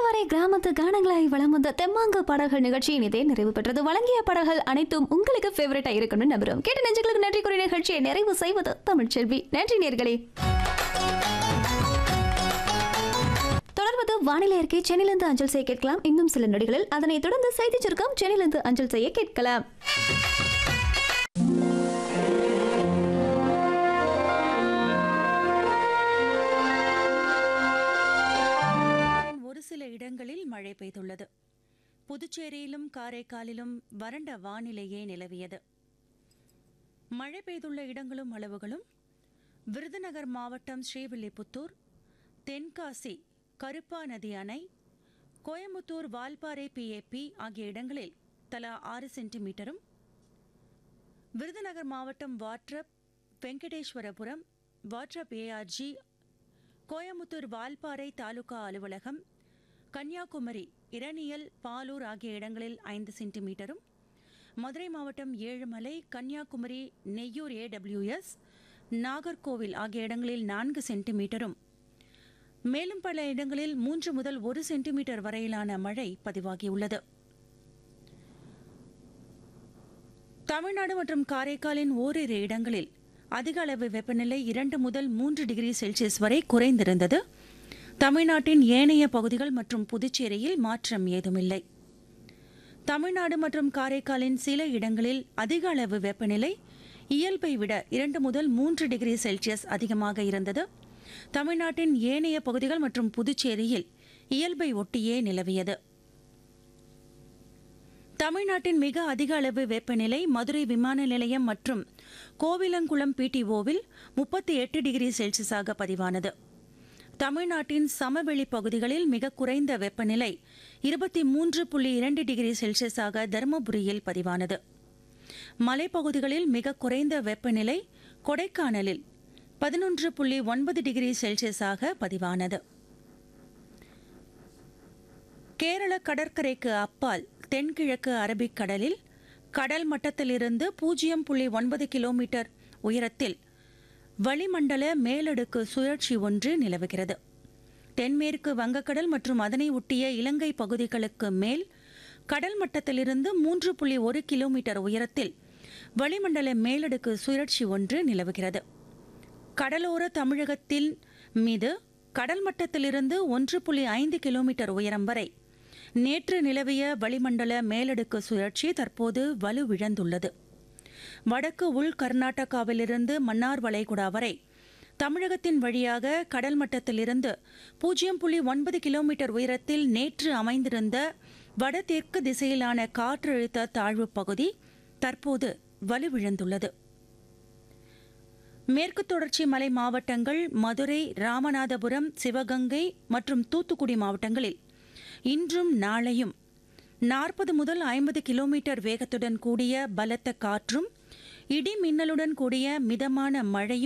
இதுவரை கிராமத்து கானங்களாய் வளம் வந்த தெம்மாங்கு பாடல்கள் நிகழ்ச்சியின் இதே நிறைவு பெற்றது வழங்கிய பாடல்கள் அனைத்தும் உங்களுக்கு ஃபேவரட்டா இருக்கணும்னு நம்புறோம் கேட்ட நெஞ்சுகளுக்கு நன்றி கூறிய நிகழ்ச்சியை நிறைவு செய்வது தமிழ்ச்செல்வி நன்றி நேர்களே தொடர்வது வானிலை அறிக்கை சென்னையிலிருந்து அஞ்சல் செய்ய கேட்கலாம் இன்னும் சில நொடிகளில் அதனைத் தொடர்ந்து செய்தி சுருக்கம் சென்னையிலிருந்து அஞ்சல் செய்ய கேட்கலாம் ஒரு சில இடங்களில் மழை பெய்துள்ளது புதுச்சேரியிலும் காரைக்காலிலும் வறண்ட வானிலையே நிலவியது மழை பெய்துள்ள இடங்களும் அளவுகளும் விருதுநகர் மாவட்டம் ஸ்ரீவில்லிபுத்தூர் தென்காசி கருப்பா நதி அணை கோயமுத்தூர் வால்பாறை பிஏபி ஆகிய இடங்களில் தலா ஆறு சென்டிமீட்டரும் விருதுநகர் மாவட்டம் வாட்ரப் வெங்கடேஸ்வரபுரம் வாட்ரப் ஏஆர்ஜி கோயமுத்தூர் வால்பாறை தாலுகா அலுவலகம் கன்னியாகுமரி இரணியல் பாலூர் ஆகிய இடங்களில் ஐந்து சென்டிமீட்டரும் மதுரை மாவட்டம் ஏழுமலை கன்னியாகுமரி நெய்யூர் ஏடபிள்யூஎஸ் நாகர்கோவில் ஆகிய இடங்களில் நான்கு சென்டிமீட்டரும் மேலும் பல இடங்களில் மூன்று முதல் ஒரு சென்டிமீட்டர் வரையிலான மழை பதிவாகியுள்ளது தமிழ்நாடு மற்றும் காரைக்காலின் ஓரிரு இடங்களில் அதிக அளவு வெப்பநிலை இரண்டு முதல் மூன்று டிகிரி செல்சியஸ் வரை குறைந்திருந்தது தமிழ்நாட்டின் ஏனைய பகுதிகள் மற்றும் புதுச்சேரியில் மாற்றம் ஏதுமில்லை தமிழ்நாடு மற்றும் காரைக்காலின் சில இடங்களில் அதிக அளவு வெப்பநிலை இயல்பை விட இரண்டு முதல் மூன்று டிகிரி செல்சியஸ் அதிகமாக இருந்தது தமிழ்நாட்டின் ஏனைய பகுதிகள் மற்றும் புதுச்சேரியில் இயல்பை ஒட்டியே நிலவியது தமிழ்நாட்டின் மிக அதிக அளவு வெப்பநிலை மதுரை விமான நிலையம் மற்றும் கோவிலங்குளம் பிடிஓவில் முப்பத்தி எட்டு டிகிரி செல்சியஸாக பதிவானது தமிழ்நாட்டின் சமவெளி பகுதிகளில் மிக குறைந்த வெப்பநிலை இருபத்தி மூன்று புள்ளி இரண்டு டிகிரி செல்சியஸாக தருமபுரியில் பதிவானது மலைப்பகுதிகளில் மிக குறைந்த வெப்பநிலை கொடைக்கானலில் பதினொன்று புள்ளி ஒன்பது டிகிரி செல்சியஸாக பதிவானது கேரள கடற்கரைக்கு அப்பால் தென்கிழக்கு அரபிக்கடலில் கடல் மட்டத்திலிருந்து பூஜ்ஜியம் புள்ளி ஒன்பது கிலோமீட்டர் உயரத்தில் வளிமண்டல மேலடுக்கு சுழற்சி ஒன்று நிலவுகிறது தென்மேற்கு வங்கக்கடல் மற்றும் அதனை ஒட்டிய இலங்கை பகுதிகளுக்கு மேல் கடல் மட்டத்திலிருந்து மூன்று புள்ளி ஒரு கிலோமீட்டர் உயரத்தில் வளிமண்டல மேலடுக்கு சுழற்சி ஒன்று நிலவுகிறது கடலோர தமிழகத்தின் மீது கடல் மட்டத்திலிருந்து ஒன்று புள்ளி ஐந்து கிலோமீட்டர் உயரம் வரை நேற்று நிலவிய வளிமண்டல மேலடுக்கு சுழற்சி தற்போது வலுவிழந்துள்ளது வடக்கு உள் கர்நாடகாவிலிருந்து மன்னார் வளைகுடா வரை தமிழகத்தின் வழியாக கடல் மட்டத்திலிருந்து பூஜ்ஜியம் புள்ளி ஒன்பது கிலோமீட்டர் உயரத்தில் நேற்று அமைந்திருந்த வடதெற்கு திசையிலான காற்றழுத்த தாழ்வுப் பகுதி தற்போது வலுவிழந்துள்ளது மேற்கு தொடர்ச்சி மலை மாவட்டங்கள் மதுரை ராமநாதபுரம் சிவகங்கை மற்றும் தூத்துக்குடி மாவட்டங்களில் இன்றும் நாளையும் நாற்பது முதல் ஐம்பது கிலோமீட்டர் வேகத்துடன் கூடிய பலத்த காற்றும் இடி மின்னலுடன் கூடிய மிதமான மழையும்